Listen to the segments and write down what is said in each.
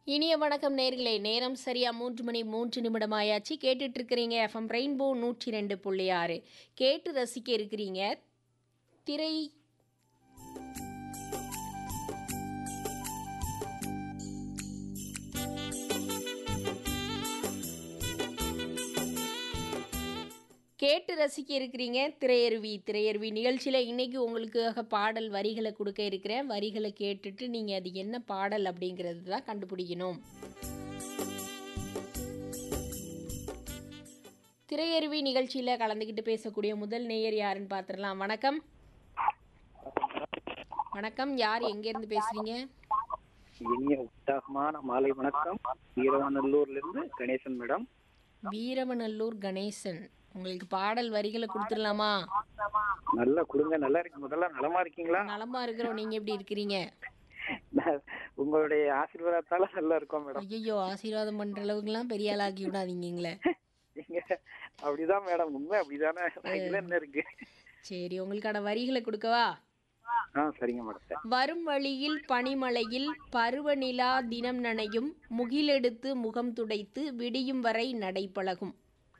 இனிய வணக்கம் நேர்களே நேரம் சரியா மூன்று மணி மூன்று நிமிடம் ஆயாச்சு கேட்டுட்டு இருக்கிறீங்க எஃப்எம் ரெயின்போ நூற்றி ரெண்டு புள்ளி ஆறு கேட்டு ரசிக்க இருக்கிறீங்க திரை கேட்டு ரசிக்க இருக்கிறீங்க திரையருவி திரையருவி நிகழ்ச்சியில் இன்னைக்கு உங்களுக்காக பாடல் வரிகளை கொடுக்க இருக்கிறேன் வரிகளை கேட்டுட்டு நீங்கள் அது என்ன பாடல் அப்படிங்கிறது தான் கண்டுபிடிக்கணும் திரையருவி நிகழ்ச்சியில் கலந்துக்கிட்டு பேசக்கூடிய முதல் நேயர் யாருன்னு பார்த்துடலாம் வணக்கம் வணக்கம் யார் எங்கேருந்து பேசுகிறீங்க இனிய உற்சாகமான மாலை வணக்கம் வீரவநல்லூர்ல இருந்து கணேசன் மேடம் வீரமநல்லூர் கணேசன் உங்களுக்கு பாடல் வரிகளை கொடுத்துடலாமா நல்லா கொடுங்க நல்லா இருக்கு முதல்ல நலமா இருக்கீங்களா நலமா இருக்கிறோம் நீங்கள் எப்படி இருக்கிறீங்க நான் உங்களுடைய ஆசீர்வாதத்தால நல்லா இருக்கோம் மேடம் ஐயோ ஆசீர்வாதம் பண்ற அளவுக்குலாம் பெரிய ஆளாக்கி விடாதீங்களே நீங்க அப்படிதான் மேடம் உண்மை அப்படிதானே இதுல என்ன இருக்கு சரி உங்களுக்கான வரிகளை கொடுக்கவா ஆ சரிங்க மேடம் வரும் வழியில் பனிமலையில் பருவநிலா தினம் நனையும் முகிலெடுத்து முகம் துடைத்து விடியும் வரை நடைபழகும்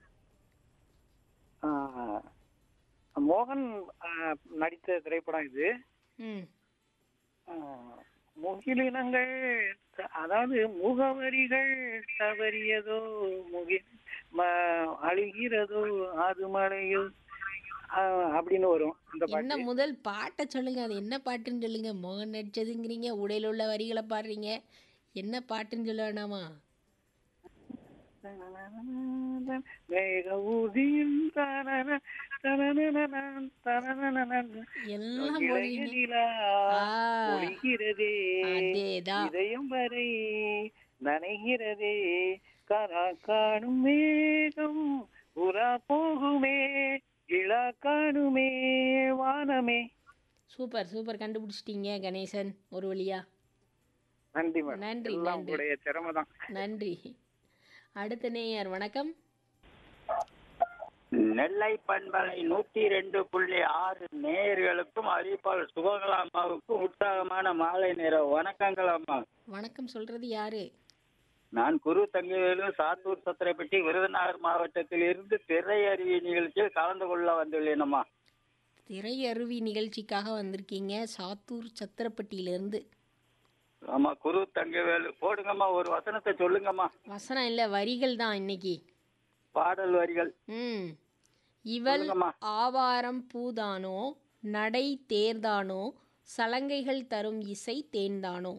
ஆ, மோகன் ஆ, நடித்த திரைப்படம் இது ம் ஆ, முகிலினங்கள் த- அதாவது முகவரிகள் தவறியதோ முகில் ம- அழுகிறதோ அது மழையோ ஆ, அப்படின்னு வரும் அந்த என்ன பாட்டு முதல் பாட்டை சொல்லுங்க அது என்ன பாட்டுன்னு சொல்லுங்க மோகன் நடிச்சதுங்கிறீங்க உடையில உள்ள வரிகளை பாடுறீங்க என்ன பாட்டுன்னு சொல்ல வேணாமா மேக ஊதியும் தனன, தனனனன, தனனனன. எல்லாம் இளைய போடுறீங்க நிலா ஆ, ஒளிகிறதே அதேதான் இதயம் வரை நனைகிறதே கரா காணும் மேகம் உரா போகுமே இளா காணுமே வானமே சூப்பர் சூப்பர் கண்டுபிடிச்சிட்டீங்க கணேசன் ஒரு வழியா நன்றி மேடம் நன்றி, எல்லாம் நன்றி. உங்களுடைய திறமை தான் நன்றி அடுத்த நேயர் வணக்கம் நெல்லை பண்பலை நூத்தி ரெண்டு புள்ளி ஆறு நேயர்களுக்கும் அறிவிப்பாளர் சுபகலா அம்மாவுக்கும் உற்சாகமான மாலை நேர வணக்கங்கள் அம்மா வணக்கம் சொல்றது யாரு நான் குரு தங்கவேலு சாத்தூர் சத்திரப்பட்டி விருதுநகர் மாவட்டத்தில் இருந்து திரையறிவி நிகழ்ச்சியில் கலந்து கொள்ள வந்துள்ளேன் அம்மா திரையருவி நிகழ்ச்சிக்காக வந்திருக்கீங்க சாத்தூர் சத்திரப்பட்டியிலிருந்து ஆமா குரு தங்கவேலு போடுங்கம்மா ஒரு வசனத்தை சொல்லுங்கம்மா வசனம் இல்லை வரிகள் தான் இன்னைக்கு பாடல் வரிகள் ம் இவள் சொல்லுங்கம்மா. ஆவாரம் பூதானோ நடை தேர்தானோ சலங்கைகள் தரும் இசை தேர்ந்தானோ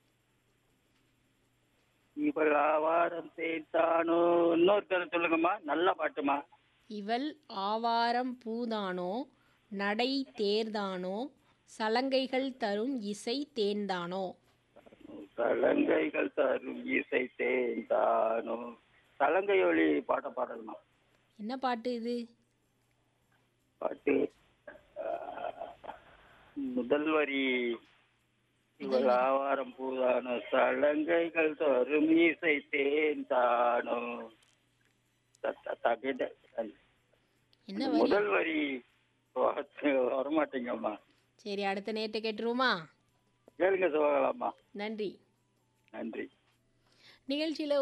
இவள் ஆவாரம் தேய்த்தானோ இன்னொரு தடவை சொல்லுங்கம்மா நல்ல பாட்டுமா இவள் ஆவாரம் பூதானோ நடை தேர்தானோ சலங்கைகள் தரும் இசை தேர்ந்தானோ சலங்கைகள் தரும் இசை தேய்ந்தானோ சலங்கை ஒளி பாட்ட பாடலுமா என்ன பாட்டு இது பாட்டு ஆஹ், முதல் வரி இவள் ஆவாரம் பூதானோ சலங்கைகள் தரும் இசை தேந்தானோ த- த- தகிட என்ன வரி முதல் வரி வர- வரமாட்டேங்கம்மா சரி அடுத்த நேரத்தை கேட்டுருவோமா கேளுங்க சிவகலாம்மா நன்றி நன்றி நிகழ்ச்சியில்